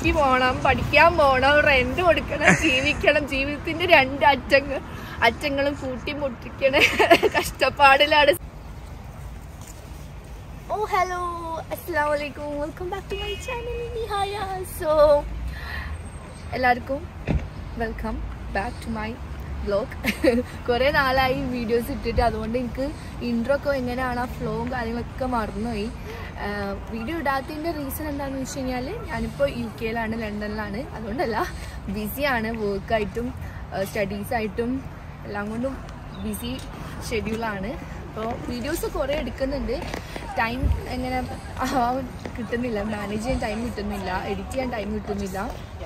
പണിക്ക് പോകണം പഠിക്കാൻ പോകണം റെന്റ് കൊടുക്കണം ജീവിക്കണം ജീവിതത്തിന്റെ രണ്ട് അറ്റങ്ങൾ അറ്റങ്ങളും കൂട്ടി മുട്ടിക്കണ കഷ്ടപ്പാടിലാണ് ഓ ഹലോ അസ്സാം വലൈക്കും welcome back to my channel നിഹായ സോ എല്ലാവർക്കും welcome back to my vlog കുറേ നാളായി വീഡിയോസ് ഇട്ടിട്ട് അതുകൊണ്ട് എനിക്ക് ഇൻട്രോ ഒക്കെ എങ്ങനെയാണ് ആ ഫ്ലോവും കാര്യങ്ങളൊക്കെ മറന്നുപോയി വീഡിയോ ഇടാത്തതിൻ്റെ റീസൺ എന്താണെന്ന് വെച്ച് കഴിഞ്ഞാൽ ഞാനിപ്പോൾ യു കെയിലാണ് ലണ്ടനിലാണ് അതുകൊണ്ടല്ല ബിസിയാണ് വർക്കായിട്ടും സ്റ്റഡീസായിട്ടും എല്ലാം കൊണ്ടും ബിസി ഷെഡ്യൂളാണ് അപ്പോൾ വീഡിയോസ് കുറേ എടുക്കുന്നുണ്ട് ടൈം എങ്ങനെ ആ, കിട്ടുന്നില്ല മാനേജ് ചെയ്യാൻ ടൈം കിട്ടുന്നില്ല എഡിറ്റ് ചെയ്യാൻ ടൈം കിട്ടുന്നില്ല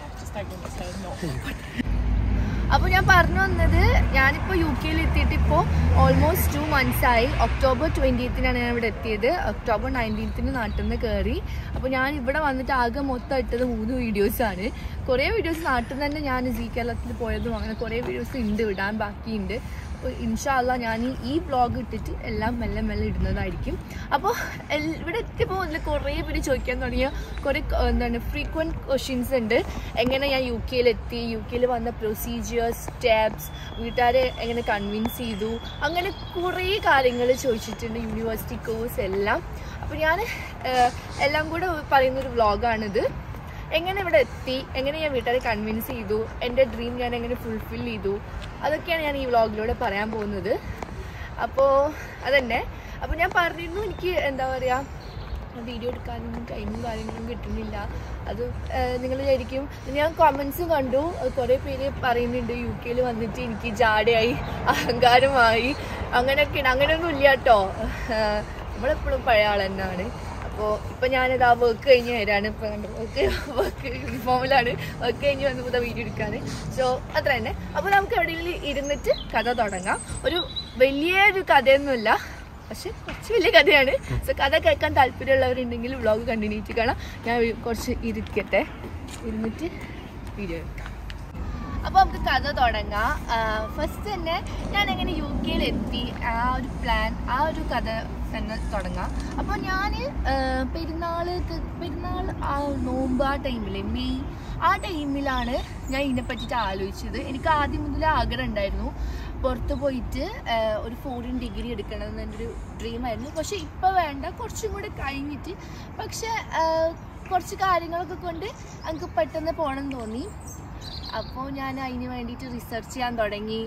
അപ്പോൾ ഞാൻ പറഞ്ഞു വന്നത് ഞാനിപ്പോൾ യു കെയിൽ എത്തിയിട്ട് ഇപ്പോൾ ഓൾമോസ്റ്റ് ടു മന്ത്സ് ആയി ഒക്ടോബർ ട്വൻറ്റീത്തിനാണ് ഞാൻ ഇവിടെ എത്തിയത് ഒക്ടോബർ നയൻറ്റീൻത്തിന് നാട്ടിൽ നിന്ന് കയറി അപ്പോൾ ഞാൻ ഇവിടെ വന്നിട്ട് ആകെ മൊത്തം ഇട്ടത് മൂന്ന് വീഡിയോസാണ് കുറേ വീഡിയോസ് നാട്ടിൽ നിന്ന് തന്നെ ഞാൻ ജി കേരളത്തിൽ പോയതും അങ്ങനെ കുറേ വീഡിയോസ് ഉണ്ട് ഇടാൻ ബാക്കിയുണ്ട് അപ്പോൾ ഇൻഷാല്ല ഞാൻ ഈ വ്ളോഗ് ഇട്ടിട്ട് എല്ലാം മെല്ലെ മെല്ലെ ഇടുന്നതായിരിക്കും അപ്പോൾ എൽ- ഇവിടെ എത്തിയപ്പോൾ ഇതിൽ കുറേ പേര് ചോദിക്കാൻ തുടങ്ങിയ കുറേ ക- എന്താണ് ഫ്രീക്വൻറ്റ് ക്വസ്റ്റ്യൻസ് ഉണ്ട് എങ്ങനെ ഞാൻ യു കെയിലെത്തി യു കെയിൽ വന്ന പ്രൊസീജിയേഴ്സ് സ്റ്റെപ്സ് വീട്ടുകാരെ എങ്ങനെ കൺവിൻസ് ചെയ്തു അങ്ങനെ കുറേ കാര്യങ്ങൾ ചോദിച്ചിട്ടുണ്ട് യൂണിവേഴ്സിറ്റി കോഴ്സ് എല്ലാം അപ്പോൾ ഞാൻ എല്ലാം കൂടെ പറയുന്നൊരു വ്ളോഗാണിത് എങ്ങനെ ഇവിടെ എത്തി എങ്ങനെ ഞാൻ വീട്ടുകാരെ കൺവിൻസ് ചെയ്തു എൻ്റെ ഡ്രീം ഞാൻ എങ്ങനെ ഫുൾഫിൽ ചെയ്തു അതൊക്കെയാണ് ഞാൻ ഈ വ്ളോഗിലൂടെ പറയാൻ പോകുന്നത് അപ്പോൾ അതന്നെ അപ്പോൾ ഞാൻ പറഞ്ഞിരുന്നു എനിക്ക് എന്താ പറയുക വീഡിയോ എടുക്കാനൊന്നും ടൈമും കാര്യങ്ങളും കിട്ടുന്നില്ല അത് നിങ്ങൾ വിചാരിക്കും ഞാൻ കമൻസ് കണ്ടു അത് കുറേ പേര് പറയുന്നുണ്ട് യു കെയിൽ വന്നിട്ട് എനിക്ക് ജാടയായി അഹങ്കാരമായി അങ്ങനെയൊക്കെയാണ് അങ്ങനെയൊന്നും ഇല്ല കേട്ടോ നമ്മളെപ്പോഴും പഴയ ആൾ തന്നെയാണ് അപ്പോൾ ഇപ്പം ഞാനിത് ആ വർക്ക് കഴിഞ്ഞ് വരാണ് ഇപ്പം കണ്ടു വർക്ക് വർക്ക് യൂണിഫോമിലാണ് വർക്ക് കഴിഞ്ഞ് വന്ന് പുതിയ വീഡിയോ എടുക്കാൻ സോ അത്ര തന്നെ അപ്പോൾ നമുക്ക് എവിടെയെങ്കിലും ഇരുന്നിട്ട് കഥ തുടങ്ങാം ഒരു വലിയൊരു കഥയൊന്നുമില്ല പക്ഷെ കുറച്ച് വലിയ കഥയാണ് സോ കഥ കേൾക്കാൻ താല്പര്യമുള്ളവരുണ്ടെങ്കിൽ വ്ളോഗ് കണ്ടിന്യൂ ചെയ്ത് കാണാം ഞാൻ കുറച്ച് ഇരിക്കട്ടെ ഇരുന്നിട്ട് വീഡിയോ എടുക്കാം അപ്പോൾ നമുക്ക് കഥ തുടങ്ങാം ഫസ്റ്റ് തന്നെ ഞാൻ എങ്ങനെ യു കെയിൽ എത്തി ആ ഒരു പ്ലാൻ ആ ഒരു കഥ തന്നെ തുടങ്ങാം അപ്പോൾ ഞാൻ പെരുന്നാൾ പെരുന്നാൾ ആ നോമ്പ് ആ ടൈമിൽ മെയ് ആ ടൈമിലാണ് ഞാൻ ഇതിനെ പറ്റിയിട്ട് ആലോചിച്ചത് എനിക്ക് ആദ്യം മുതൽ ആഗ്രഹം ഉണ്ടായിരുന്നു പുറത്ത് പോയിട്ട് ആ, ഒരു ഫോറിൻ ഡിഗ്രി എടുക്കണം എൻ്റെ ഒരു ഡ്രീമായിരുന്നു പക്ഷേ ഇപ്പോൾ വേണ്ട കുറച്ചും കൂടി കഴിഞ്ഞിട്ട് പക്ഷേ ആ, കുറച്ച് കാര്യങ്ങളൊക്കെ കൊണ്ട് എനിക്ക് പെട്ടെന്ന് പോകണം തോന്നി അപ്പോൾ ഞാൻ അതിന് വേണ്ടിയിട്ട് റിസർച്ച് ചെയ്യാൻ തുടങ്ങി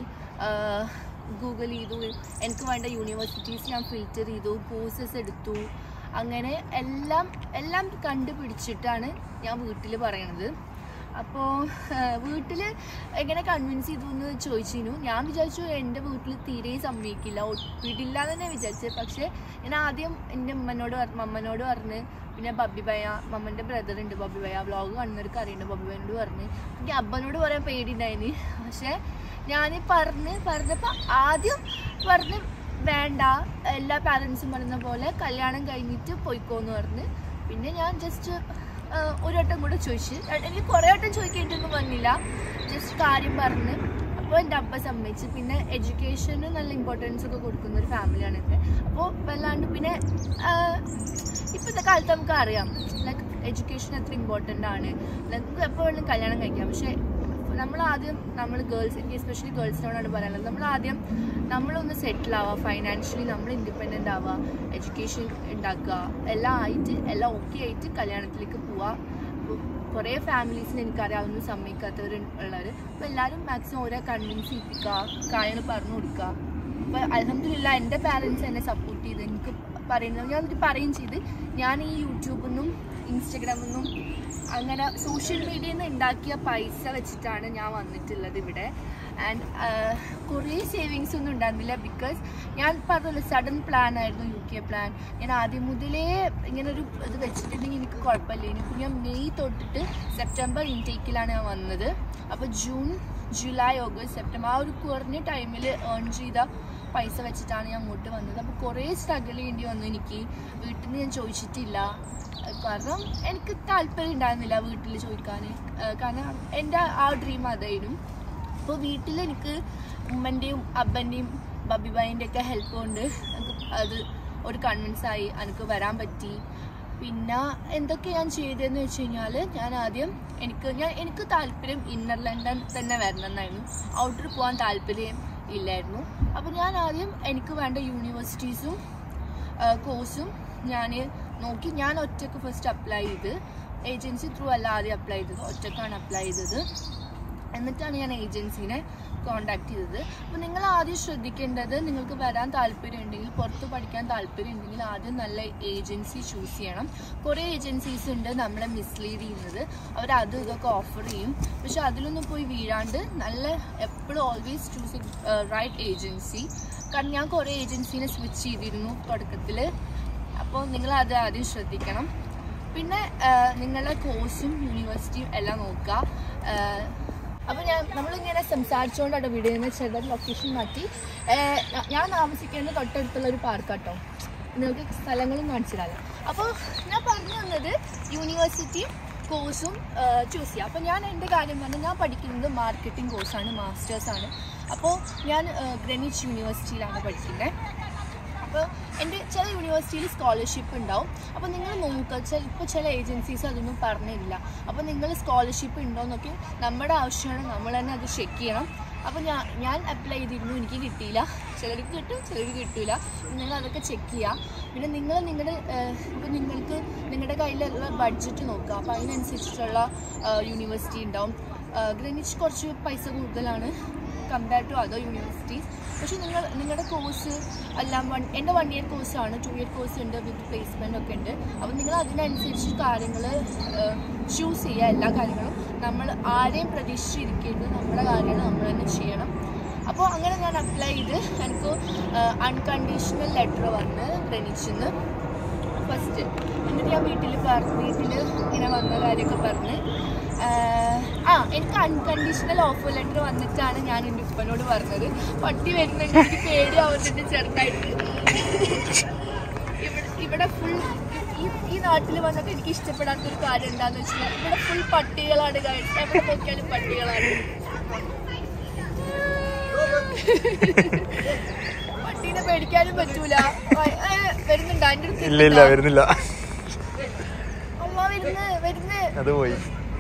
ഗൂഗിൾ ചെയ്തു എനിക്ക് വേണ്ട യൂണിവേഴ്സിറ്റീസ് ഞാൻ ഫിൽറ്റർ ചെയ്തു കോഴ്സസ് എടുത്തു അങ്ങനെ എല്ലാം എല്ലാം കണ്ടുപിടിച്ചിട്ടാണ് ഞാൻ വീട്ടിൽ പറയണത് അപ്പോൾ വീട്ടിൽ എങ്ങനെ കൺവിൻസ് ചെയ്തു എന്ന് ചോദിച്ചിരുന്നു ഞാൻ വിചാരിച്ചു എൻ്റെ വീട്ടിൽ തീരെ സമ്മതിക്കില്ല ഒ- വീട്ടില്ല എന്ന് തന്നെ വിചാരിച്ചത് പക്ഷേ ഞാൻ ആദ്യം എൻ്റെ ഉമ്മനോട് പറ- മമ്മനോട് പറഞ്ഞ് പിന്നെ ബബി ഭയ മമ്മൻ്റെ ബ്രദർ ഉണ്ട് ബബി ഭയ വ്ളോഗ് കാണുന്നവർക്ക് അറിയുന്നുണ്ട് ബബി ഭയനോട് പറഞ്ഞ് എനിക്ക് അബ്ബനോട് പറയാൻ പേടിയുണ്ടായിന് പക്ഷേ ഞാൻ പറഞ്ഞ് പറഞ്ഞപ്പോൾ ആദ്യം പറഞ്ഞ് വേണ്ട എല്ലാ പാരൻസും പറയുന്ന പോലെ കല്യാണം കഴിഞ്ഞിട്ട് പോയിക്കോന്ന് പറഞ്ഞ് പിന്നെ ഞാൻ ജസ്റ്റ് ഒരു വട്ടം കൂടെ ചോദിച്ചു എനിക്ക് കുറേ വട്ടം ചോദിക്കേണ്ടൊന്നും വന്നില്ല ജസ്റ്റ് കാര്യം പറഞ്ഞ് അപ്പോൾ എൻ്റെ അപ്പ സമ്മതിച്ച് പിന്നെ എഡ്യൂക്കേഷന് നല്ല ഇമ്പോർട്ടൻസ് ഒക്കെ കൊടുക്കുന്ന ഒരു ഫാമിലിയാണ് എൻ്റെ അപ്പോൾ വല്ലാണ്ട് പിന്നെ ഇപ്പോഴത്തെ കാലത്ത് നമുക്ക് അറിയാം ലൈക്ക് എഡ്യൂക്കേഷൻ എത്ര ഇമ്പോർട്ടൻ്റ് ആണ് നമുക്ക് എപ്പോൾ വേണമെങ്കിലും കല്യാണം കഴിക്കാം പക്ഷേ നമ്മൾ ആദ്യം നമ്മൾ ഗേൾസ് എനിക്ക് എസ്പെഷ്യലി ഗേൾസിനോടാണ് പറയാനുള്ളത് നമ്മൾ ആദ്യം നമ്മളൊന്ന് സെറ്റിൽ ആവുക ഫൈനാൻഷ്യലി നമ്മൾ ഇൻഡിപെൻഡൻ്റ് ആവുക എഡ്യൂക്കേഷൻ ഉണ്ടാക്കുക എല്ലാം ആയിട്ട് എല്ലാം ഓക്കെ ആയിട്ട് കല്യാണത്തിലേക്ക് പോവുക അപ്പോൾ കുറേ ഫാമിലീസിന് എനിക്കറിയാവുന്ന സമ്മതിക്കാത്തവർ ഉള്ളവർ അപ്പോൾ എല്ലാവരും മാക്സിമം ഓരോ കൺവിൻസ് ചെയ്യിപ്പിക്കുക കാര്യങ്ങൾ പറഞ്ഞു കൊടുക്കുക അപ്പോൾ അലഹമില്ല എൻ്റെ പാരൻസ് എന്നെ സപ്പോർട്ട് ചെയ്ത് എനിക്ക് പറയുന്നത് ഞാൻ എന്നിട്ട് പറയുകയും ചെയ്ത് ഞാൻ ഈ യൂട്യൂബിൽ നിന്നും ഇൻസ്റ്റഗ്രാമിൽ നിന്നും അങ്ങനെ സോഷ്യൽ മീഡിയയിൽ നിന്ന് ഉണ്ടാക്കിയ പൈസ വെച്ചിട്ടാണ് ഞാൻ വന്നിട്ടുള്ളത് ഇവിടെ ആൻഡ് കുറേ സേവിങ്സ് ഒന്നും ഉണ്ടായിരുന്നില്ല ബിക്കോസ് ഞാൻ പറഞ്ഞല്ലോ സഡൻ പ്ലാൻ ആയിരുന്നു യു കെ പ്ലാൻ ഞാൻ ആദ്യം മുതലേ ഇങ്ങനെ ഒരു ഇത് വെച്ചിട്ടുണ്ടെങ്കിൽ എനിക്ക് കുഴപ്പമില്ല എനിക്ക് ഞാൻ മെയ് തൊട്ടിട്ട് സെപ്റ്റംബർ ഇൻടേക്കിലാണ് ഞാൻ വന്നത് അപ്പോൾ ജൂൺ ജൂലൈ ഓഗസ്റ്റ് സെപ്റ്റംബർ ആ ഒരു കുറഞ്ഞ ടൈമിൽ ഏൺ ചെയ്ത പൈസ വെച്ചിട്ടാണ് ഞാൻ അങ്ങോട്ട് വന്നത് അപ്പോൾ കുറേ സ്ട്രഗിൾ ചെയ്യേണ്ടി വന്നു എനിക്ക് വീട്ടിൽ നിന്ന് ഞാൻ ചോദിച്ചിട്ടില്ല ഏഹ് കാരണം എനിക്ക് താല്പര്യം ഉണ്ടായിരുന്നില്ല വീട്ടിൽ ചോദിക്കാൻ ഏഹ് കാരണം എൻ്റെ ആ ഡ്രീം അതായിരുന്നു അപ്പോൾ വീട്ടിൽ എനിക്ക് ഉമ്മൻ്റെയും അബ്ബൻ്റെയും ബബിബായിൻ്റെ ഒക്കെ ഹെൽപ്പ് കൊണ്ട് എനിക്ക് അത് ഒരു കൺവിൻസ് ആയി എനിക്ക് വരാൻ പറ്റി പിന്നെ എന്തൊക്കെ ഞാൻ ചെയ്തതെന്ന് വെച്ച് കഴിഞ്ഞാൽ ഞാൻ ആദ്യം എനിക്ക് ഞാൻ എനിക്ക് താല്പര്യം ഇന്നർ ലണ്ടൻ തന്നെ വരണം എന്നായിരുന്നു ഔട്ടർ പോകാൻ താല്പര്യം ഇല്ലായിരുന്നു അപ്പോൾ ഞാൻ ആദ്യം എനിക്ക് വേണ്ട യൂണിവേഴ്സിറ്റീസും കോഴ്സും ഞാൻ നോക്കി ഞാൻ ഒറ്റക്ക് ഫസ്റ്റ് അപ്ലൈ ചെയ്ത് ഏജൻസി ത്രൂ അല്ല ആദ്യം അപ്ലൈ ചെയ്തത് ഒറ്റക്കാണ് അപ്ലൈ ചെയ്തത് എന്നിട്ടാണ് ഞാൻ ഏജൻസിനെ കോണ്ടാക്ട് ചെയ്തത് അപ്പോൾ നിങ്ങൾ ആദ്യം ശ്രദ്ധിക്കേണ്ടത് നിങ്ങൾക്ക് വരാൻ താല്പര്യം ഉണ്ടെങ്കിൽ പുറത്ത് പഠിക്കാൻ താല്പര്യം ഉണ്ടെങ്കിൽ ആദ്യം നല്ല ഏജൻസി ചൂസ് ചെയ്യണം കുറേ ഏജൻസീസ് ഉണ്ട് നമ്മളെ മിസ്ലീഡ് ചെയ്യുന്നത് അവർ അത് ഇതൊക്കെ ഓഫർ ചെയ്യും പക്ഷെ അതിലൊന്നും പോയി വീഴാണ്ട് നല്ല എപ്പോഴും ഓൾവേസ് ചൂസ് റൈറ്റ് ഏജൻസി കാരണം ഞാൻ കുറേ ഏജൻസീനെ സ്വിച്ച് ചെയ്തിരുന്നു തുടക്കത്തിൽ അപ്പോൾ നിങ്ങൾ അത് ആദ്യം ശ്രദ്ധിക്കണം പിന്നെ ആ, നിങ്ങളുടെ കോഴ്സും യൂണിവേഴ്സിറ്റിയും എല്ലാം നോക്കുക ആ, അപ്പോൾ ഞാൻ നമ്മളിങ്ങനെ സംസാരിച്ചുകൊണ്ടാണ് വീഡിയോ നിന്ന് ചെറുതായിട്ട് ലൊക്കേഷൻ മാറ്റി ആ, ഞാ- ഞാൻ താമസിക്കുന്നത് തൊട്ടടുത്തുള്ള ഒരു പാർക്കാട്ടോ നിങ്ങൾക്ക് സ്ഥലങ്ങളും കാണിച്ചിടാലോ അപ്പോൾ ഞാൻ പറഞ്ഞു തന്നത് യൂണിവേഴ്സിറ്റിയും കോഴ്സും ചൂസ് ചെയ്യുക അപ്പോൾ ഞാൻ എൻ്റെ കാര്യം പറഞ്ഞാൽ ഞാൻ പഠിക്കുന്നത് മാർക്കറ്റിംഗ് കോഴ്സാണ് മാസ്റ്റേഴ്സാണ് അപ്പോൾ ഞാൻ ഗ്രെനിച്ച് യൂണിവേഴ്സിറ്റിയിലാണ് പഠിക്കുന്നത് അപ്പോൾ എൻ്റെ ചില യൂണിവേഴ്സിറ്റിയിൽ സ്കോളർഷിപ്പ് ഉണ്ടാവും അപ്പോൾ നിങ്ങൾ നോക്കുക ചില ഇപ്പോൾ ചില ഏജൻസീസ് അതൊന്നും പറഞ്ഞില്ല അപ്പോൾ നിങ്ങൾ സ്കോളർഷിപ്പ് ഉണ്ടോ എന്നൊക്കെ നമ്മുടെ ആവശ്യമാണ് നമ്മൾ തന്നെ അത് ചെക്ക് ചെയ്യണം അപ്പോൾ ഞാൻ ഞാൻ അപ്ലൈ ചെയ്തിരുന്നു എനിക്ക് കിട്ടിയില്ല ചിലർക്ക് കിട്ടും ചിലർക്ക് കിട്ടില്ല നിങ്ങൾ അതൊക്കെ ചെക്ക് ചെയ്യുക പിന്നെ നിങ്ങൾ നിങ്ങളുടെ ഇപ്പോൾ നിങ്ങൾക്ക് നിങ്ങളുടെ കയ്യിലുള്ള ബഡ്ജറ്റ് നോക്കുക അപ്പോൾ അതിനനുസരിച്ചിട്ടുള്ള യൂണിവേഴ്സിറ്റി ഉണ്ടാവും ഗ്രെനിച്ച് കുറച്ച് പൈസ കൂടുതലാണ് കമ്പയർ ടു അതർ യൂണിവേഴ്സിറ്റീസ് പക്ഷെ നിങ്ങൾ നിങ്ങളുടെ കോഴ്സ് എല്ലാം വൺ എൻ്റെ വൺ ഇയർ കോഴ്സാണ് ടു ഇയർ കോഴ്സ് ഉണ്ട് വിത്ത് പ്ലേസ്മെൻ്റ് ഒക്കെ ഉണ്ട് അപ്പോൾ നിങ്ങൾ അതിനനുസരിച്ച് കാര്യങ്ങൾ ചൂസ് ചെയ്യുക എല്ലാ കാര്യങ്ങളും നമ്മൾ ആരെയും പ്രതീക്ഷിച്ചിരിക്കരുത് നമ്മുടെ കാര്യങ്ങൾ നമ്മൾ തന്നെ ചെയ്യണം അപ്പോൾ അങ്ങനെ ഞാൻ അപ്ലൈ ചെയ്ത് എനിക്ക് അൺകണ്ടീഷണൽ ലെറ്റർ വന്ന് ഗ്രണിച്ചെന്ന് ഫസ്റ്റ് എന്നിട്ട് ഞാൻ വീട്ടിൽ പറഞ്ഞു വീട്ടിൽ ഇങ്ങനെ വന്ന കാര്യമൊക്കെ പറഞ്ഞ് ആഹ് ആ എനിക്ക് അൺകണ്ടീഷണൽ ഓഫർ ലെറ്റർ വന്നിട്ടാണ് ഞാൻ എൻ്റെ ഉപ്പനോട് പറഞ്ഞത് പട്ടി വരുന്നുണ്ട് എനിക്ക് പേടിയാവുന്നുണ്ട് ചെറുതായിട്ട് ഇവിടെ ഇവിടെ ഫുൾ ഈ ഈ നാട്ടിൽ വന്നിട്ട് എനിക്ക് ഇഷ്ടപ്പെടാത്തൊരു കാര്യം എന്താണെന്ന് വെച്ചാൽ ഇവിടെ ഫുൾ പട്ടികളാണ് guys. എവിടെ നോക്കിയാലും പട്ടികളാണ് പട്ടീനെ പേടിക്കാനും പറ്റൂല ഏ, വരുന്നുണ്ടോ എൻ്റെ അടുത്ത് ഇല്ല ഇല്ല വരുന്നില്ല അമ്മ വരുന്ന് വരുന്ന് അത് പോയി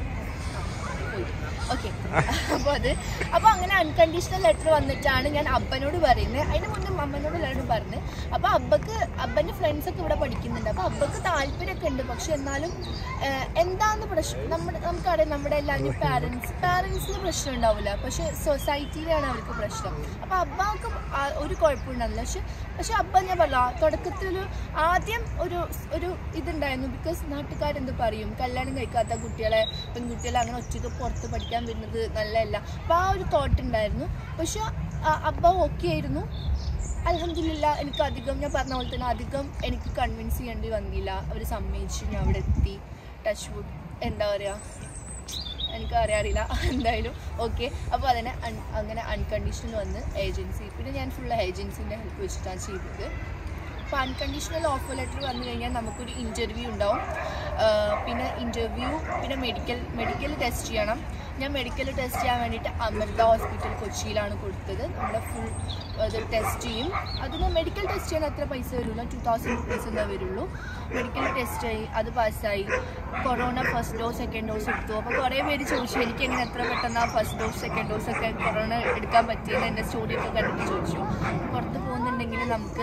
ഓക്കെ അപ്പോൾ അത് അപ്പോൾ അങ്ങനെ അൺകണ്ടീഷണൽ ലെറ്റർ വന്നിട്ടാണ് ഞാൻ അബ്ബനോട് പറയുന്നത് അതിന് മുന്നേ അമ്മനോട് എല്ലാവരോടും പറഞ്ഞു അപ്പോൾ അബ്ബക്ക് അബ്ബൻ്റെ ഫ്രണ്ട്സ് ഒക്കെ ഇവിടെ പഠിക്കുന്നുണ്ട് അപ്പോൾ അബ്ബക്ക് താല്പര്യമൊക്കെ ഉണ്ട് പക്ഷെ എന്നാലും ഏഹ്, എന്താന്ന് പ്രശ്നം നമ്മുടെ നമുക്കറിയാം നമ്മുടെ എല്ലാവരും പാരൻസ് പാരൻസിന് പ്രശ്നം ഉണ്ടാവില്ല പക്ഷെ സൊസൈറ്റിയിലാണ് അവർക്ക് പ്രശ്നം അപ്പോൾ അബ്ബക്ക് ആ- ഒരു കുഴപ്പമുണ്ടാവില്ല പക്ഷെ പക്ഷെ അബ്ബ ഞാൻ പറയാം തുടക്കത്തിൽ ആദ്യം ഒരു ഒരു ഇതുണ്ടായിരുന്നു ബിക്കോസ് നാട്ടുകാരെന്ത് പറയും കല്യാണം കഴിക്കാത്ത കുട്ടികളെ പെൺകുട്ടികളെ അങ്ങനെ ഒറ്റയ്ക്ക് പുറത്ത് പഠിക്കാൻ വരുന്നത് നല്ലതല്ല അപ്പോൾ ആ ഒരു തോട്ട് ഉണ്ടായിരുന്നു പക്ഷെ ആ, അബ്ബ ഓക്കെ ആയിരുന്നു അലഹമില്ല എനിക്ക് അധികം ഞാൻ പറഞ്ഞ പോലെ തന്നെ അധികം എനിക്ക് കൺവിൻസ് ചെയ്യേണ്ടി വന്നില്ല അവർ സമ്മതിച്ചു ഞാൻ അവിടെ എത്തി ടച്ച് വുഡ് എന്താ പറയുക എനിക്ക് അറിയാറില്ല എന്തായാലും ഓക്കെ അപ്പോൾ അതിനെ un- അങ്ങനെ അൺകണ്ടീഷണൽ വന്ന് ഏജൻസി പിന്നെ ഞാൻ ഫുൾ ഏജൻസിൻ്റെ ഹെൽപ്പ് വെച്ചിട്ടാണ് ചെയ്തത് അപ്പോൾ അൺകണ്ടീഷണൽ ഓഫർ ലെറ്റർ വന്നു കഴിഞ്ഞാൽ നമുക്കൊരു ഇൻ്റർവ്യൂ ഉണ്ടാവും ആഹ് പിന്നെ ഇൻ്റർവ്യൂ പിന്നെ മെഡിക്കൽ മെഡിക്കൽ ടെസ്റ്റ് ചെയ്യണം ഞാൻ മെഡിക്കൽ ടെസ്റ്റ് ചെയ്യാൻ വേണ്ടിയിട്ട് അമൃത ഹോസ്പിറ്റൽ കൊച്ചിയിലാണ് കൊടുത്തത് നമ്മുടെ ഫുൾ ഇത് ടെസ്റ്റ് ചെയ്യും അതിന് മെഡിക്കൽ ടെസ്റ്റ് ചെയ്യാൻ അത്ര പൈസ വരില്ല ടു തൗസൻഡ് റുപ്പീസ് എന്താ വരുള്ളൂ മെഡിക്കൽ ടെസ്റ്റ് ആയി അത് പാസ്സായി corona first dose second dose എടുത്തു അപ്പോൾ കുറേ പേര് ചോദിച്ചു എനിക്ക് എങ്ങനെ എത്ര പെട്ടെന്ന് ആ ഫസ്റ്റ് ഡോസ് സെക്കൻഡ് ഡോസ് ഒക്കെ കൊറോണ എടുക്കാൻ പറ്റിയെന്ന് എൻ്റെ സ്റ്റോറിയൊക്കെ കണ്ടിട്ട് ചോദിച്ചു പുറത്ത് പോകുന്നുണ്ടെങ്കിൽ നമുക്ക്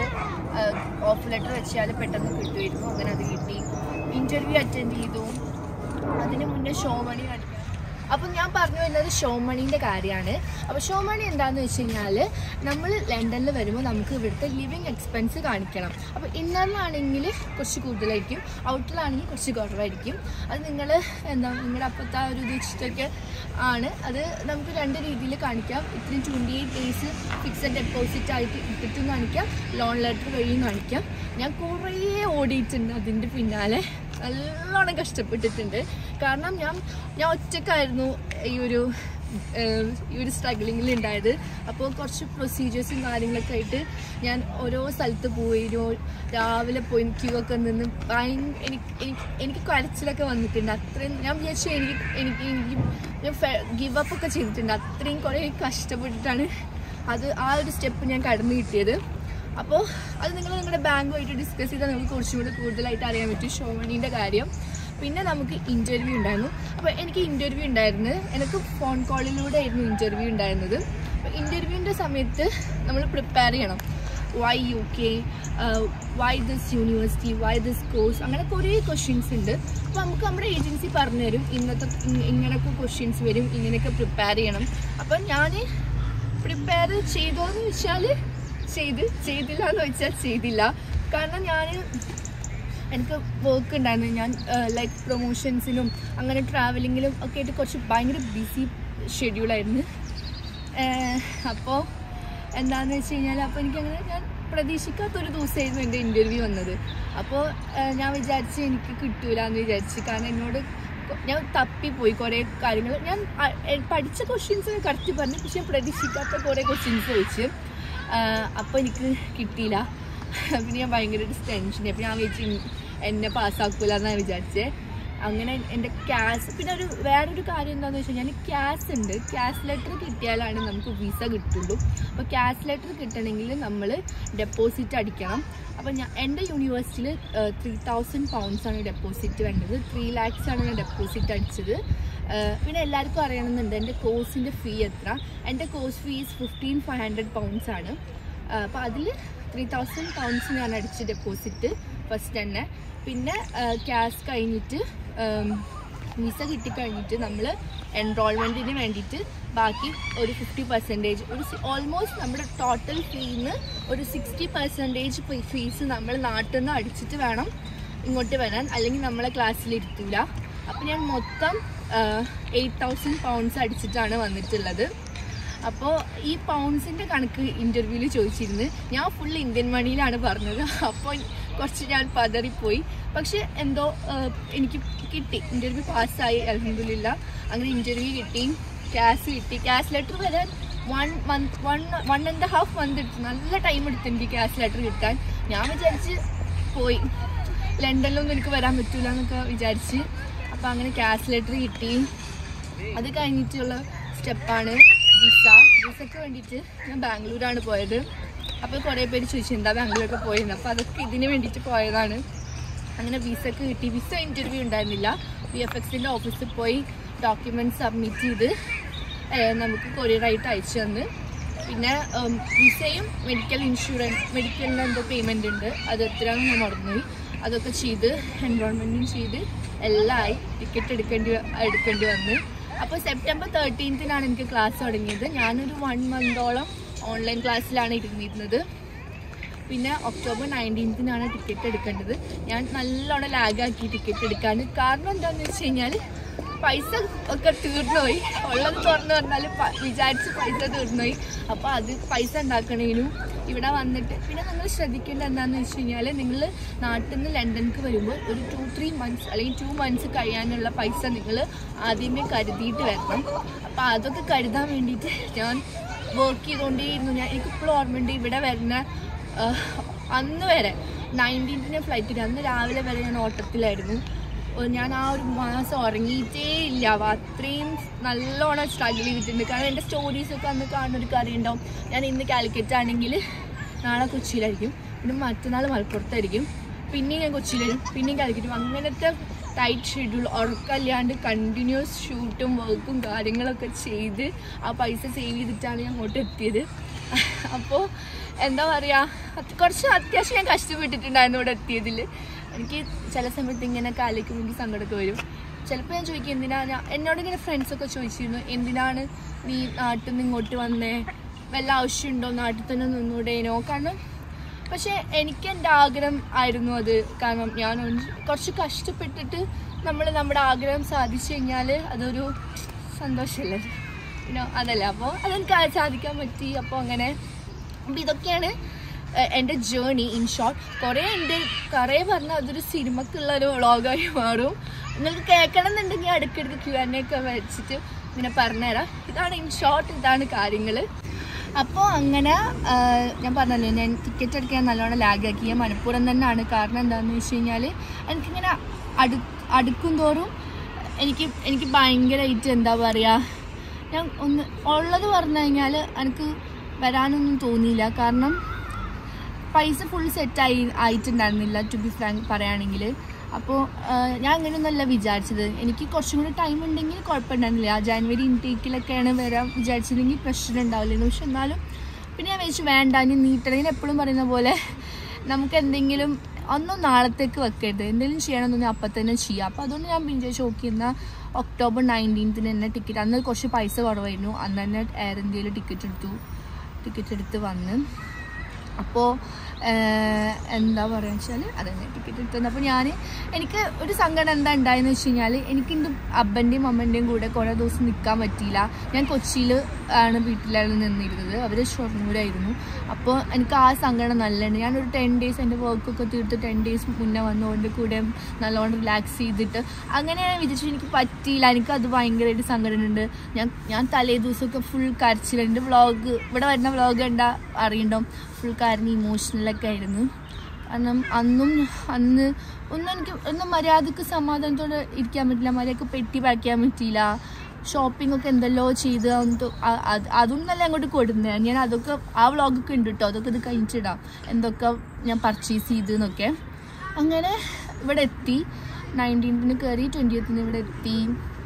ഓഫ് ലെറ്റർ വെച്ചാൽ പെട്ടെന്ന് കിട്ടുമായിരുന്നു അങ്ങനെ അത് കിട്ടി ഇൻ്റർവ്യൂ അറ്റൻഡ് ചെയ്തു അതിന് മുന്നേ ഷോ മണി കാണിക്കാം അപ്പം ഞാൻ പറഞ്ഞു വരുന്നത് ഷോ മണീൻ്റെ കാര്യമാണ് അപ്പോൾ ഷോ മണി എന്താണെന്ന് വെച്ച് കഴിഞ്ഞാൽ നമ്മൾ ലണ്ടനിൽ വരുമ്പോൾ നമുക്ക് ഇവിടുത്തെ ലിവിങ് എക്സ്പെൻസ് കാണിക്കണം അപ്പോൾ ഇന്നറിലാണെങ്കിൽ കുറച്ച് കൂടുതലായിരിക്കും ഔട്ടറിലാണെങ്കിൽ കുറച്ച് കുറവായിരിക്കും അത് നിങ്ങൾ എന്താ നിങ്ങളുടെ അപ്പോഴത്തെ ആ ഒരു ഇത് വെച്ചിട്ടൊക്കെ ആണ് അത് നമുക്ക് രണ്ട് രീതിയിൽ കാണിക്കാം ഇത്രയും twenty eight days fixed deposit ആയിട്ട് ഇട്ടിട്ടും കാണിക്കാം ലോൺ ലെറ്റർ വഴിയും കാണിക്കാം ഞാൻ കുറേ ഓടിയിട്ടുണ്ട് അതിൻ്റെ പിന്നാലെ നല്ലോണം കഷ്ടപ്പെട്ടിട്ടുണ്ട് കാരണം ഞാൻ ഞാൻ ഒറ്റക്കായിരുന്നു ഈ ഒരു ഏഹ്, ഈ ഒരു സ്ട്രഗ്ലിങ്ങിൽ ഉണ്ടായത് അപ്പോൾ കുറച്ച് പ്രൊസീജിയേഴ്സും കാര്യങ്ങളൊക്കെ ആയിട്ട് ഞാൻ ഓരോ സ്ഥലത്ത് പോയിരുന്നു രാവിലെ പോയി ക്യൂ ഒക്കെ നിന്ന് ഭയങ്കര എനിക്ക് എനിക്ക് എനിക്ക് കരച്ചിലൊക്കെ വന്നിട്ടുണ്ട് അത്രയും ഞാൻ വിചാരിച്ചു എനിക്ക് എനിക്ക് എനിക്ക് ഞാൻ ഗിവ് അപ്പ് ഒക്കെ ചെയ്തിട്ടുണ്ട് അത്രയും കുറേ കഷ്ടപ്പെട്ടിട്ടാണ് അത് ആ ഒരു സ്റ്റെപ്പ് ഞാൻ കടന്നു കിട്ടിയത് അപ്പോൾ അത് നിങ്ങൾ നിങ്ങളുടെ ബാങ്കുമായിട്ട് ഡിസ്കസ് ചെയ്താൽ നിങ്ങൾക്ക് കുറച്ചും കൂടി കൂടുതലായിട്ട് അറിയാൻ പറ്റും ഷോമണീൻ്റെ കാര്യം പിന്നെ നമുക്ക് ഇൻ്റർവ്യൂ ഉണ്ടായിരുന്നു അപ്പോൾ എനിക്ക് ഇൻ്റർവ്യൂ ഉണ്ടായിരുന്നു എനിക്ക് ഫോൺ കോളിലൂടെ ആയിരുന്നു ഇൻ്റർവ്യൂ ഉണ്ടായിരുന്നത് അപ്പോൾ ഇൻ്റർവ്യൂവിൻ്റെ സമയത്ത് നമ്മൾ പ്രിപ്പയർ ചെയ്യണം why U K why this university why this course അങ്ങനെ കുറേ ക്വസ്റ്റ്യൻസ് ഉണ്ട് അപ്പോൾ നമുക്ക് നമ്മുടെ ഏജൻസി പറഞ്ഞു തരും ഇന്നത്തെ ഇ- ഇങ്ങനെയൊക്കെ ക്വസ്റ്റ്യൻസ് വരും ഇങ്ങനെയൊക്കെ പ്രിപ്പയർ ചെയ്യണം അപ്പം ഞാൻ പ്രിപ്പയർ ചെയ്തോന്ന് വെച്ചാൽ ചെയ്ത് ചെയ്തില്ല എന്ന് വെച്ചാൽ ചെയ്തില്ല കാരണം ഞാൻ എനിക്ക് വർക്ക് ഉണ്ടായിരുന്നു ഞാൻ ലൈക്ക് പ്രൊമോഷൻസിനും അങ്ങനെ ട്രാവലിങ്ങിലും ഒക്കെ ആയിട്ട് കുറച്ച് ഭയങ്കര ബിസി ഷെഡ്യൂളായിരുന്നു അപ്പോൾ എന്താണെന്ന് വെച്ച് കഴിഞ്ഞാൽ അപ്പോൾ എനിക്കങ്ങനെ ഞാൻ പ്രതീക്ഷിക്കാത്തൊരു ദിവസമായിരുന്നു എൻ്റെ ഇൻ്റർവ്യൂ വന്നത് അപ്പോൾ ഞാൻ വിചാരിച്ച് എനിക്ക് കിട്ടൂല എന്ന് വിചാരിച്ച് കാരണം എന്നോട് കൊ- ഞാൻ തപ്പിപ്പോയി കുറേ കാര്യങ്ങൾ ഞാൻ അ- എ- പഠിച്ച ക്വസ്റ്റ്യൻസ് കറക്റ്റ് പറഞ്ഞു പക്ഷെ പ്രതീക്ഷിക്കാത്ത കുറേ ക്വസ്റ്റ്യൻസ് ചോദിച്ചു അപ്പോൾ എനിക്ക് കിട്ടിയില്ല പിന്നെ ഞാൻ ഭയങ്കര ടെൻഷൻ അപ്പോൾ ഞാൻ വിചാരിച്ചു എന്നെ പാസ്സാക്കൂല എന്നാണ് വിചാരിച്ചത് അങ്ങനെ എൻ്റെ ക്യാഷ് പിന്നെ ഒരു വേറൊരു കാര്യം എന്താണെന്ന് വെച്ച് കഴിഞ്ഞാൽ ക്യാഷ് ഉണ്ട് ക്യാഷ് ലെറ്റർ കിട്ടിയാലാണ് നമുക്ക് വിസ കിട്ടുള്ളൂ അപ്പോൾ ക്യാഷ് ലെറ്റർ കിട്ടണമെങ്കിൽ നമ്മൾ ഡെപ്പോസിറ്റ് അടിക്കണം അപ്പോൾ ഞാൻ എൻ്റെ യൂണിവേഴ്സിറ്റിയിൽ ത്രീ തൗസൻഡ് പൗണ്ട്സാണ് ഡെപ്പോസിറ്റ് വേണ്ടത് ത്രീ ലാക്സ് ആണ് ഞാൻ ഡെപ്പോസിറ്റ് അടിച്ചത് ഏഹ് പിന്നെ എല്ലാവർക്കും അറിയണമെന്നുണ്ട് എൻ്റെ കോഴ്സിൻ്റെ ഫീ എത്ര എൻ്റെ course fees fifteen five hundred pounds ആണ് അപ്പോൾ അതിൽ ത്രീ തൗസൻഡ് പൗണ്ട്സ് ഞാൻ അടിച്ച് ഡെപ്പോസിറ്റ് ഫസ്റ്റ് തന്നെ പിന്നെ ക്യാഷ് കഴിഞ്ഞിട്ട് വിസ കിട്ടിക്കഴിഞ്ഞിട്ട് നമ്മൾ എൻറോൾമെൻറ്റിന് വേണ്ടിയിട്ട് ബാക്കി ഒരു ഫിഫ്റ്റി പെർസെൻറ്റേജ് ഒരു ഓൾമോസ്റ്റ് നമ്മുടെ ടോട്ടൽ ഫീന്ന് ഒരു സിക്സ്റ്റി പെർസെൻറ്റേജ് ഫീസ് നമ്മൾ നാട്ടിൽ നിന്ന് അടിച്ചിട്ട് വേണം ഇങ്ങോട്ട് വരാൻ അല്ലെങ്കിൽ നമ്മളെ ക്ലാസ്സിൽ ഇരുത്തൂല അപ്പം ഞാൻ മൊത്തം എയ്റ്റ് തൗസൻഡ് പൗണ്ട്സ് അടിച്ചിട്ടാണ് വന്നിട്ടുള്ളത് അപ്പോൾ ഈ പൗണ്ട്സിൻ്റെ കണക്ക് ഇൻ്റർവ്യൂവിൽ ചോദിച്ചിരുന്നു ഞാൻ ഫുൾ ഇന്ത്യൻ മണിയിലാണ് പറഞ്ഞത് അപ്പോൾ കുറച്ച് ഞാൻ പതറിപ്പോയി പക്ഷെ എന്തോ ആഹ്, എനിക്ക് കിട്ടി ഇൻ്റർവ്യൂ പാസ്സായി അലഹമില്ല അങ്ങനെ ഇൻ്റർവ്യൂ കിട്ടി ക്യാഷ് കിട്ടി ക്യാഷ് ലെറ്റർ വരാൻ one month one one and half month എടുത്തു നല്ല ടൈം എടുത്തു എനിക്ക് ക്യാഷ് ലെറ്റർ കിട്ടാൻ ഞാൻ വിചാരിച്ച് പോയി ലണ്ടനിലൊന്നും എനിക്ക് വരാൻ പറ്റൂല എന്നൊക്കെ വിചാരിച്ച് അപ്പോൾ അങ്ങനെ ക്യാഷ് ലെറ്റർ കിട്ടി അത് കഴിഞ്ഞിട്ടുള്ള സ്റ്റെപ്പാണ് വിസ വിസയ്ക്ക് വേണ്ടിയിട്ട് ഞാൻ ബാംഗ്ലൂരാണ് പോയത് അപ്പോൾ കുറേ പേര് ചോദിച്ചു എന്താ ബാംഗ്ലൂരൊക്കെ പോയത് അപ്പോൾ അതൊക്കെ ഇതിന് വേണ്ടിയിട്ട് പോയതാണ് അങ്ങനെ വിസക്ക് കിട്ടി വിസ ഇൻ്റർവ്യൂ ഉണ്ടായിരുന്നില്ല വി എഫ് എക്സിൻ്റെ ഓഫീസിൽ പോയി ഡോക്യുമെൻറ്റ് സബ്മിറ്റ് ചെയ്ത് ഏഹ്, നമുക്ക് കൊറിയറായിട്ട് അയച്ചു തന്ന് പിന്നെ ഉം, വിസയും മെഡിക്കൽ ഇൻഷുറൻസ് മെഡിക്കലിന് എന്തോ പേയ്മെൻ്റ് ഉണ്ട് അത് എത്രയാണെന്ന് ഞാൻ മറന്നുപോയി അതൊക്കെ ചെയ്ത് എൻറോൾമെൻറ്റും ചെയ്ത് എല്ലാം ആയി ടിക്കറ്റ് എടുക്കേണ്ടി വ- എടുക്കേണ്ടി വന്ന് അപ്പോൾ സെപ്റ്റംബർ തേർട്ടീൻത്തിനാണ് എനിക്ക് ക്ലാസ് തുടങ്ങിയത് ഞാനൊരു വൺ മന്തോളം ഓൺലൈൻ ക്ലാസ്സിലാണ് ഇരുന്നിരുന്നത് പിന്നെ ഒക്ടോബർ നയൻറ്റീൻത്തിനാണ് ടിക്കറ്റ് എടുക്കേണ്ടത് ഞാൻ നല്ലോണം ലാഗാക്കി ടിക്കറ്റ് എടുക്കാൻ കാരണം എന്താണെന്ന് വെച്ച് കഴിഞ്ഞാൽ പൈസ ഒക്കെ തീർന്നുപോയി ഉള്ളത് തുറന്നു പറഞ്ഞാൽ വിചാരിച്ച് പൈസ തീർന്നുപോയി അപ്പോൾ അത് പൈസ ഉണ്ടാക്കണേനും ഇവിടെ വന്നിട്ട് പിന്നെ നിങ്ങൾ ശ്രദ്ധിക്കേണ്ടത് എന്താണെന്ന് വെച്ച് കഴിഞ്ഞാൽ നിങ്ങൾ നാട്ടിൽ നിന്ന് ലണ്ടനിലേക്ക് വരുമ്പോൾ ഒരു ടു ത്രീ മന്ത്സ് അല്ലെങ്കിൽ ടു മന്ത്സ് കഴിയാനുള്ള പൈസ നിങ്ങൾ ആദ്യമേ കരുതിയിട്ട് വരണം അപ്പോൾ അതൊക്കെ കരുതാൻ വേണ്ടിയിട്ട് ഞാൻ വർക്ക് ചെയ്തുകൊണ്ടേയിരുന്നു ഞാൻ എനിക്കിപ്പോഴും ഓർമ്മയുണ്ട് ഇവിടെ വരുന്ന ആഹ് അന്ന് വരെ നയൻറ്റീൻത്തിന് ഫ്ലൈറ്റിൽ അന്ന് രാവിലെ വരെ ഞാൻ ഓട്ടത്തിലായിരുന്നു ഓ- ഞാൻ ആ ഒരു മാസം ഉറങ്ങിയിട്ടേ ഇല്ല അവ അത്രയും നല്ലോണം സ്ട്രഗിൾ ചെയ്തിട്ടുണ്ട് കാരണം എൻ്റെ സ്റ്റോറീസൊക്കെ അന്ന് കാണുന്നൊരു അറിയുണ്ടാവും ഞാൻ ഇന്ന് കാലിക്കറ്റ് ആണെങ്കിൽ നാളെ കൊച്ചിയിലായിരിക്കും പിന്നെ മറ്റന്നാൾ മലപ്പുറത്തായിരിക്കും പിന്നെയും ഞാൻ കൊച്ചിയിലായിരിക്കും പിന്നെയും കാലിക്കറ്റും അങ്ങനത്തെ ടൈറ്റ് ഷെഡ്യൂൾ ഉറക്കമില്ലാണ്ട് കണ്ടിന്യൂസ് ഷൂട്ടും വർക്കും കാര്യങ്ങളൊക്കെ ചെയ്ത് ആ പൈസ സേവ് ചെയ്തിട്ടാണ് ഞാൻ അങ്ങോട്ട് എത്തിയത് അപ്പോൾ എന്താ പറയുക കുറച്ച് അത്യാവശ്യം ഞാൻ കഷ്ടപ്പെട്ടിട്ടുണ്ടായിരുന്നു ഇവിടെ എത്തിയതിൽ എനിക്ക് ചില സമയത്ത് ഇങ്ങനെ കാലിക്കുമ്പോൾ എനിക്ക് സങ്കടമൊക്കെ വരും ചിലപ്പോൾ ഞാൻ ചോദിക്കും എന്തിനാ ഞാൻ എന്നോട് ഇങ്ങനെ ഫ്രണ്ട്സൊക്കെ ചോദിച്ചിരുന്നു എന്തിനാണ് നീ നാട്ടിൽ നിന്ന് ഇങ്ങോട്ട് വന്നേ വല്ല ആവശ്യമുണ്ടോ നാട്ടിൽ തന്നെ നിന്നൂടേനോ കാരണം പക്ഷെ എനിക്ക് എൻ്റെ ആഗ്രഹം ആയിരുന്നു അത് കാരണം ഞാൻ ഒന്ന് കുറച്ച് കഷ്ടപ്പെട്ടിട്ട് നമ്മൾ നമ്മുടെ ആഗ്രഹം സാധിച്ചു കഴിഞ്ഞാൽ അതൊരു സന്തോഷമല്ലേ പിന്നെ അതല്ല അപ്പോൾ അതെനിക്ക് ആ- സാധിക്കാൻ പറ്റി അപ്പോൾ അങ്ങനെ അപ്പം ഇതൊക്കെയാണ് എ- എൻ്റെ ജേണി ഇൻ ഷോർട്ട് കുറേ ഉണ്ട് കുറേ പറഞ്ഞാൽ അതൊരു സിനിമക്കുള്ള ഒരു വ്ളോഗായി മാറും നിങ്ങൾക്ക് കേൾക്കണം എന്നുണ്ടെങ്കിൽ അടുക്കിടക്ക് ക്യു എൻ ഒക്കെ വെച്ചിട്ട് ഇങ്ങനെ പറഞ്ഞുതരാം ഇതാണ് ഇൻ ഷോർട്ട് ഇതാണ് കാര്യങ്ങൾ അപ്പോൾ അങ്ങനെ ആ, ഞാൻ പറഞ്ഞല്ലോ ഞാൻ ടിക്കറ്റ് എടുക്കാൻ നല്ലോണം ലാഗാക്കി ഞാൻ മനഃപൂർവ്വം തന്നെയാണ് കാരണം എന്താണെന്ന് വെച്ച് കഴിഞ്ഞാൽ എനിക്കിങ്ങനെ അടു അടുക്കും തോറും എനിക്ക് എനിക്ക് ഭയങ്കരമായിട്ട് എന്താ പറയുക ഞാൻ ഒന്ന് ഉള്ളത് പറഞ്ഞു കഴിഞ്ഞാൽ എനിക്ക് വരാനൊന്നും തോന്നിയില്ല കാരണം പൈസ ഫുൾ സെറ്റ് ആയി ആയിട്ടുണ്ടായിരുന്നില്ല ടു ബി ഫ്രാങ്ക് പറയുകയാണെങ്കിൽ അപ്പോൾ ഞാൻ അങ്ങനെയൊന്നുമല്ല വിചാരിച്ചത് എനിക്ക് കുറച്ചും കൂടി ടൈം ഉണ്ടെങ്കിൽ കുഴപ്പമുണ്ടായിരുന്നില്ല ആ ജാനുവരി ഇൻടേക്കിലൊക്കെയാണ് വരാൻ വിചാരിച്ചതെങ്കിൽ പ്രശ്നം ഉണ്ടാവില്ലായിരുന്നു പക്ഷെ എന്നാലും പിന്നെ ഞാൻ വിചാരിച്ചു വേണ്ട ഇനി നീട്ടണതിന് എപ്പോഴും പറയുന്ന പോലെ നമുക്ക് എന്തെങ്കിലും ഒന്നും നാളത്തേക്ക് വെക്കരുത് എന്തെങ്കിലും ചെയ്യണമെന്നൊന്നും അപ്പം തന്നെ ചെയ്യാം അപ്പോൾ അതുകൊണ്ട് ഞാൻ വിചാരിച്ചു ഓക്കെ എന്നാൽ ഒക്ടോബർ നയൻറ്റീൻത്തിന് തന്നെ ടിക്കറ്റ് അന്ന് കുറച്ച് പൈസ കുറവായിരുന്നു അന്ന് തന്നെ എയർ ഇന്ത്യയിൽ ടിക്കറ്റ് എടുത്തു ടിക്കറ്റ് എടുത്ത് വന്ന് അപ്പോൾ എന്താ പറയുക വെച്ചാൽ അതന്നെ ടിക്കറ്റ് എടുത്തത് അപ്പോൾ ഞാൻ എനിക്ക് ഒരു സങ്കടം എന്താ ഉണ്ടായെന്ന് വെച്ച് കഴിഞ്ഞാൽ എനിക്ക് എൻ്റെ അപ്പൻ്റെയും അമ്മൻ്റെയും കൂടെ കുറേ ദിവസം നിൽക്കാൻ പറ്റിയില്ല ഞാൻ കൊച്ചിയിൽ ആണ് വീട്ടിലാണ് നിന്നിരുന്നത് അവർ ഷൊർണൂരായിരുന്നു അപ്പോൾ എനിക്ക് ആ സങ്കടം നല്ലുണ്ട് ഞാനൊരു ടെൻ ഡേയ്സ് എൻ്റെ വർക്കൊക്കെ തീർത്ത് ടെൻ ഡേയ്സ് മുന്നേ വന്നുകൊണ്ട് കൂടെ നല്ലോണം റിലാക്സ് ചെയ്തിട്ട് അങ്ങനെ ഞാൻ വിചാരിച്ചു എനിക്ക് പറ്റിയില്ല എനിക്ക് അത് ഭയങ്കരമായിട്ട് സങ്കടമുണ്ട് ഞാൻ ഞാൻ തലേ ദിവസമൊക്കെ ഫുൾ കരച്ചിൽ എൻ്റെ വ്ളോഗ് ഇവിടെ വരുന്ന വ്ളോഗ് കണ്ടാൽ അറിയണ്ടോ ഫുൾ കരഞ്ഞ് ഇമോഷണലൊക്കെ ആയിരുന്നു കാരണം അന്നും അന്ന് ഒന്നും എനിക്ക് ഒന്നും മര്യാദക്ക് സമാധാനത്തോടെ ഇരിക്കാൻ പറ്റില്ല മര്യാദക്ക് പെട്ടി പാക്ക് ചെയ്യാൻ പറ്റിയില്ല ഷോപ്പിംഗ് ഒക്കെ എന്തെല്ലോ ചെയ്ത് അതൊന്നും അ- അത് അതൊന്നല്ല അങ്ങോട്ട് കൊടുക്കുന്നത് ഞാൻ അതൊക്കെ ആ വ്ളോഗൊക്കെ ഉണ്ട് കേട്ടോ അതൊക്കെ ഇത് കഴിഞ്ഞിടാം എന്തൊക്കെ ഞാൻ പർച്ചേസ് ചെയ്തെന്നൊക്കെ അങ്ങനെ ഇവിടെ എത്തി നയൻറ്റീൻത്തിന് കയറി ട്വൻറ്റിയത്തിന് ഇവിടെ എത്തി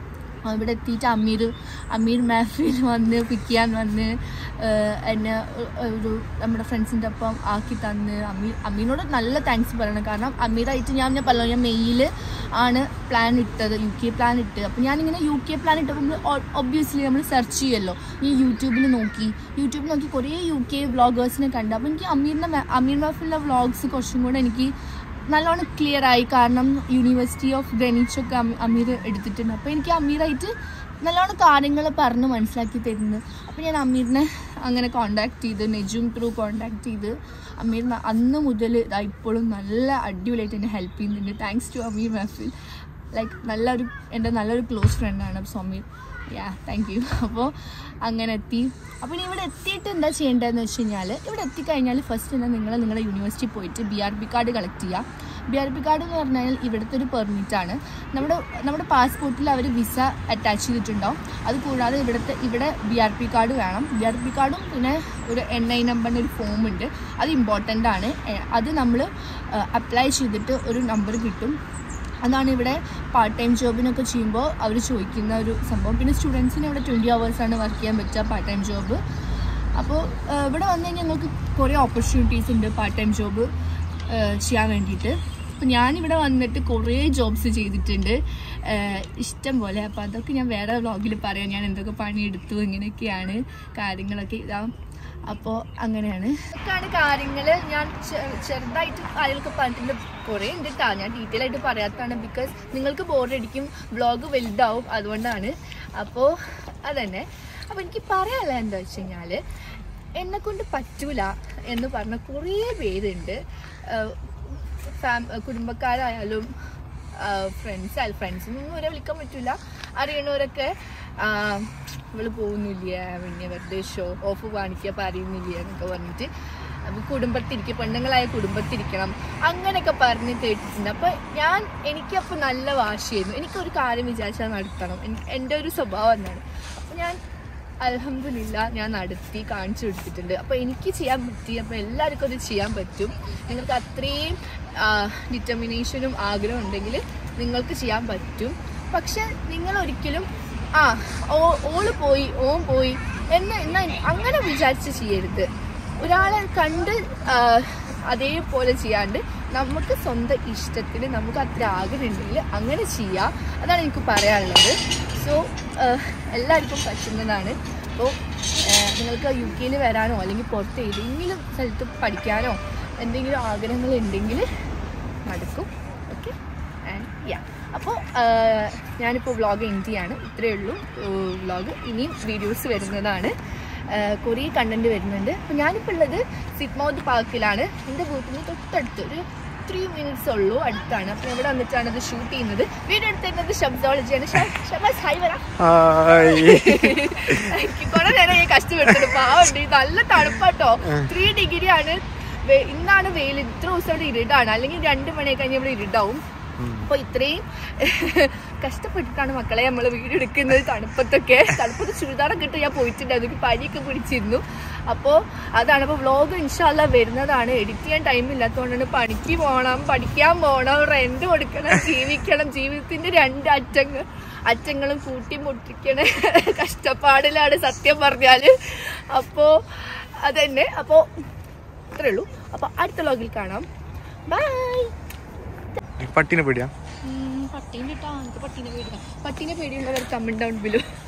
ആ, ഇവിടെ എത്തിയിട്ട് അമീർ അമീർ മാഫിൽ വന്ന് പിക്ക് ചെയ്യാൻ വന്ന് ഏഹ്, എന്നെ ഒ- ഒരു നമ്മുടെ ഫ്രണ്ട്സിൻ്റെ ഒപ്പം ആക്കി തന്ന് അമീർ അമീറിനോട് നല്ല താങ്ക്സ് പറയണം കാരണം അമീറായിട്ട് ഞാൻ ഞാൻ പറഞ്ഞു ഞാൻ മെയ്യിൽ ആണ് പ്ലാൻ ഇട്ടത് യു കെ പ്ലാൻ ഇട്ട് അപ്പോൾ ഞാനിങ്ങനെ യു കെ പ്ലാൻ ഇട്ടപ്പോൾ നമ്മൾ ഒബ്വിയസ്ലി നമ്മൾ സെർച്ച് ചെയ്യുമല്ലോ ഈ യൂട്യൂബിൽ നോക്കി യൂട്യൂബിൽ നോക്കി കുറേ യു കെ വ്ളോഗേഴ്സിനെ കണ്ടു അപ്പോൾ എനിക്ക് അമീറിൻ്റെ മ- അമീർ മാഫിലെ വ്ളോഗ്സ് കുറച്ചും കൂടെ എനിക്ക് നല്ലോണം ക്ലിയർ ആയി കാരണം യൂണിവേഴ്സിറ്റി ഓഫ് ഗ്രെനിച്ച് ഒക്കെ അമി- അമീർ എടുത്തിട്ടുണ്ട് അപ്പോൾ എനിക്ക് അമീറായിട്ട് നല്ലോണം കാര്യങ്ങൾ പറഞ്ഞ് മനസ്സിലാക്കി തരുന്നു അപ്പോൾ ഞാൻ അമീറിനെ അങ്ങനെ കോണ്ടാക്ട് ചെയ്ത് നെജും ത്രൂ കോണ്ടാക്ട് ചെയ്ത് അമീർ ന- അന്ന് മുതൽ ഇതാ ഇപ്പോഴും നല്ല അടിപൊളിയായിട്ട് എന്നെ ഹെൽപ്പ് ചെയ്യുന്നുണ്ട് thanks to Ameer Mahfil like നല്ലൊരു എൻ്റെ നല്ലൊരു ക്ലോസ് ഫ്രണ്ടാണ് സമീർ യാ താങ്ക് യു അപ്പോൾ അങ്ങനെ എത്തി അപ്പോൾ ഇനി ഇവിടെ എത്തിയിട്ട് എന്താ ചെയ്യേണ്ടതെന്ന് വെച്ച് കഴിഞ്ഞാൽ ഇവിടെ എത്തിക്കഴിഞ്ഞാൽ ഫസ്റ്റ് തന്നെ നിങ്ങൾ നിങ്ങളുടെ യൂണിവേഴ്സിറ്റി പോയിട്ട് B R P card collect ചെയ്യുക ബി ആർ പി കാർഡ് എന്ന് പറഞ്ഞാൽ ഇവിടുത്തെ ഒരു പെർമിറ്റാണ് നമ്മുടെ നമ്മുടെ പാസ്പോർട്ടിൽ അവർ വിസ അറ്റാച്ച് ചെയ്തിട്ടുണ്ടാവും അത് കൂടാതെ ഇവിടുത്തെ ഇവിടെ ബി ആർ പി കാർഡ് വേണം ബി ആർ പി കാർഡും പിന്നെ ഒരു എൻ ഐ നമ്പറിൻ്റെ ഒരു ഫോം ഉണ്ട് അത് ഇമ്പോർട്ടൻ്റ് ആണ് എ, അത് നമ്മൾ അപ്ലൈ ചെയ്തിട്ട് ഒരു നമ്പർ കിട്ടും അതാണ് ഇവിടെ പാർട്ട് ടൈം ജോബിനൊക്കെ ചെയ്യുമ്പോൾ അവർ ചോദിക്കുന്ന ഒരു സംഭവം പിന്നെ സ്റ്റുഡൻസിന് ഇവിടെ ട്വൻറ്റി ആണ് വർക്ക് ചെയ്യാൻ പറ്റുക പാർട്ട് ടൈം ജോബ് അപ്പോൾ ഇവിടെ വന്നു കഴിഞ്ഞാൽ ഞങ്ങൾക്ക് കുറേ ഓപ്പർച്യൂണിറ്റീസ് ഉണ്ട് പാർട്ട് ടൈം ജോബ് ചെയ്യാൻ വേണ്ടിയിട്ട് അപ്പോൾ ഞാനിവിടെ വന്നിട്ട് കുറേ ജോബ്സ് ചെയ്തിട്ടുണ്ട് ഏഹ് ഇഷ്ടം പോലെ അപ്പോൾ അതൊക്കെ ഞാൻ വേറെ വ്ളോഗിൽ പറയാം ഞാൻ എന്തൊക്കെ പണിയെടുത്തു ഇങ്ങനെയൊക്കെയാണ് കാര്യങ്ങളൊക്കെ ഇതാ അപ്പോൾ അങ്ങനെയാണ് ഇതൊക്കെയാണ് കാര്യങ്ങൾ ഞാൻ ചെ- ചെറുതായിട്ട് കാര്യങ്ങളൊക്കെ പറഞ്ഞിട്ടുണ്ട് കുറേ ഉണ്ട് കേട്ടോ ഞാൻ ഡീറ്റെയിൽ ആയിട്ട് പറയാത്തതാണ് ബിക്കോസ് നിങ്ങൾക്ക് ബോറടിക്കും വ്ളോഗ് വലുതാവും അതുകൊണ്ടാണ് അപ്പോൾ അതന്നെ അപ്പോൾ എനിക്ക് പറയാനുള്ള എന്താ വെച്ച് കഴിഞ്ഞാൽ എന്നെ കൊണ്ട് പറ്റൂല എന്ന് പറഞ്ഞ കുറേ പേരുണ്ട് ഏഹ് ഫാം കുടുംബക്കാരായാലും ഫ്രണ്ട്സ് ആയാലും ഫ്രണ്ട്സിനൊന്നും ഇവരെ വിളിക്കാൻ പറ്റില്ല അറിയണവരൊക്കെ ആ, ഇവള് പോകുന്നില്ല പിന്നെ വെറുതെ ഷോ ഓഫ് കാണിക്കുക പറയുന്നില്ല എന്നൊക്കെ പറഞ്ഞിട്ട് അപ്പൊ കുടുംബത്തിരിക്കുക പെണ്ണുങ്ങളായ കുടുംബത്തിരിക്കണം അങ്ങനെയൊക്കെ പറഞ്ഞ് കേട്ടിട്ടുണ്ട് അപ്പൊ ഞാൻ എനിക്കപ്പോൾ നല്ല വാശിയായിരുന്നു എനിക്കൊരു കാര്യം വിചാരിച്ചാൽ നടത്തണം എൻ- എൻ്റെ ഒരു സ്വഭാവം എന്നാണ് അപ്പൊ ഞാൻ അലഹമില്ല ഞാൻ നടത്തി കാണിച്ചു കൊടുത്തിട്ടുണ്ട് അപ്പോൾ എനിക്ക് ചെയ്യാൻ പറ്റി അപ്പോൾ എല്ലാവർക്കും അത് ചെയ്യാൻ പറ്റും നിങ്ങൾക്ക് അത്രയും ഡിറ്റർമിനേഷനും ആഗ്രഹം ഉണ്ടെങ്കിൽ നിങ്ങൾക്ക് ചെയ്യാൻ പറ്റും പക്ഷെ നിങ്ങൾ ഒരിക്കലും ആ ഓ ഓള് പോയി ഓൻ പോയി എന്ന് എന്നാ അങ്ങനെ വിചാരിച്ച് ചെയ്യരുത് ഒരാളെ കണ്ട് ആ, അതേപോലെ ചെയ്യാണ്ട് നമുക്ക് സ്വന്തം ഇഷ്ടത്തിന് നമുക്ക് അത്ര ആഗ്രഹം ഉണ്ടെങ്കിൽ അങ്ങനെ ചെയ്യാം അതാണ് എനിക്ക് പറയാനുള്ളത് സോ എല്ലാവർക്കും പറ്റുന്നതാണ് അപ്പോൾ നിങ്ങൾക്ക് യു കെയിൽ വരാനോ അല്ലെങ്കിൽ പുറത്ത് ഏതെങ്കിലും സ്ഥലത്ത് പഠിക്കാനോ എന്തെങ്കിലും ആഗ്രഹങ്ങൾ ഉണ്ടെങ്കിൽ നടക്കും ഓക്കെ ആൻഡ് യാ അപ്പോൾ ഞാനിപ്പോൾ വ്ളോഗ് എൻഡ് ചെയ്യാണ് ഇത്രയേ ഉള്ളൂ വ്ളോഗ് ഇനിയും വീഡിയോസ് വരുന്നതാണ് ആഹ് കുറേ കണ്ടന്റ് വരുന്നുണ്ട് അപ്പോൾ ഞാനിപ്പോൾ ഉള്ളത് സിറ്റ്മൗത്ത് പാർക്കിലാണ് എൻ്റെ വീട്ടിൽ നിന്ന് തൊട്ടടുത്ത് ഒരു ത്രീ മിനിറ്റ്സ് ഉള്ളൂ അടുത്താണ് അപ്പോൾ ഇവിടെ വന്നിട്ടാണ് ഇത് ഷൂട്ട് ചെയ്യുന്നത് വീഡിയോ എടുത്തിരുന്നത് ശബ്ദോളജിയാണ് ഷബാസ് ഹൈ വരാം ഹായ് എനിക്ക് കുറെ നേരം ഞാൻ കഷ്ടപ്പെട്ടിട്ട് പാവുണ്ട് ഇത് നല്ല തണുപ്പാട്ടോ ത്രീ ഡിഗ്രി ആണ് വെ- ഇന്നാണ് വെയിൽ ഇത്ര ദിവസം ഇവിടെ ഇരുടാണ് അല്ലെങ്കിൽ രണ്ട് മണിയൊക്കെ കഴിഞ്ഞ് ഇവിടെ ഇരുടാവും അപ്പൊ ഇത്രയും കഷ്ടപ്പെട്ടിട്ടാണ് മക്കളെ നമ്മൾ വീഡിയോ എടുക്കുന്നത് തണുപ്പത്തൊക്കെ തണുപ്പത്ത് ചുരിദാറൊക്കെ ഇട്ട് ഞാൻ പോയിട്ടുണ്ടായിരുന്നു എനിക്ക് പനിയൊക്കെ പിടിച്ചിരുന്നു അപ്പോൾ അതാണ് ഇപ്പോൾ വ്ളോഗ് ഇൻഷാല്ല വരുന്നതാണ് എഡിറ്റ് ചെയ്യാൻ ടൈം ഇല്ലാത്തതുകൊണ്ടാണ് പണിക്ക് പോകണം പഠിക്കാൻ പോകണം റെന്റ് കൊടുക്കണം ജീവിക്കണം ജീവിതത്തിന്റെ രണ്ട് അറ്റങ്ങൾ അറ്റങ്ങളും കൂട്ടി മുട്ടിക്കണ കഷ്ടപ്പാടിലാണ് സത്യം പറഞ്ഞാൽ അപ്പോൾ അതന്നെ അപ്പോൾ ഇത്രേ ഉള്ളൂ അപ്പോൾ അടുത്ത വ്ളോഗിൽ കാണാം ബൈ പട്ടിനെ പേടിയാ പട്ടീനെ ഇട്ടാ എനിക്ക് പട്ടീനെ പേടിക്കാം പട്ടീനെ പേടിയുള്ളവർ കമന്റ് ഡൗൺ ബിലോ